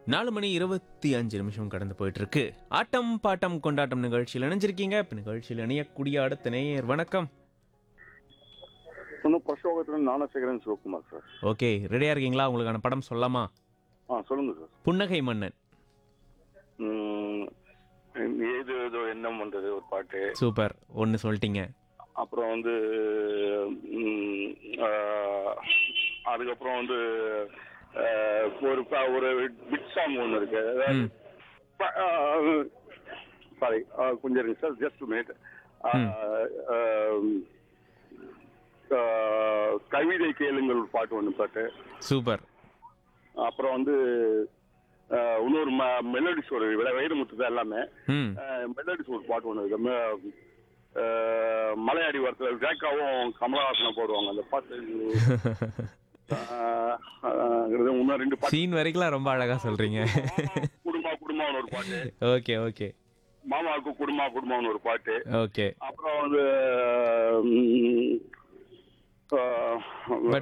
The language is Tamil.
நாலு மணி இருபத்தி அஞ்சு நிமிஷம் கடந்து போயிட்டு இருக்கு ஆட்டம் பாட்டம் கொண்டாட்டம் நிகழ்ச்சியில் இணைஞ்சிருக்கீங்க இப்போ நிகழ்ச்சியில் இணையக்கூடிய அடுத்த நேயர் வணக்கம் சொன்ன பிரசோகத்துல ஞானசேகரன் சிவகுமார் சார் ஓகே ரெடியா இருக்கீங்களா உங்களுக்கான படம் சொல்லலாமா ஆ சொல்லுங்க சார் புன்னகை மன்னன் ம், ஏது ஏதோ எண்ணம் வந்தது ஒரு பாட்டு சூப்பர் ஒன்று சொல்லிட்டீங்க அப்புறம் வந்து ம், ஆ, அதுக்கப்புறம் வந்து ஆ, ஒரு ப- ஒரு பிட் சாங் ஒன்று இருக்கு ம் சாரி கொஞ்சம் இருங்க சார் ஜஸ்ட் மினிட் கவிதை கேளுங்கள் ஒரு பாட்டு ஒன்று பாட்டு சூப்பர் அப்புறம் வந்து அஹ், இன்னொரு மெலடிஸ் ஒரு வே- வைரமுத்து தான் எல்லாமே ம் மெலடிஸ் ஒரு பாட்டு ஒன்று இருக்கு ம- அஹ், மலையாடி வாரத்தில் ஜேக்காவும் கமலஹாசனும் போடுவாங்க அந்த பாட்டு அஹ், அஹ், இன்னும் ரெண்டு பாட்டு சீன் வரைக்கும் ரொம்ப அழகா சொல்றீங்க குடும்பா குடும்பம்னு ஒரு பாட்டு ஓகே ஓகே மாமாவுக்கு குடும்பா குடும்பம்னு ஒரு பாட்டு ஓகே அப்புறம் வந்து ம், அஹ், பட்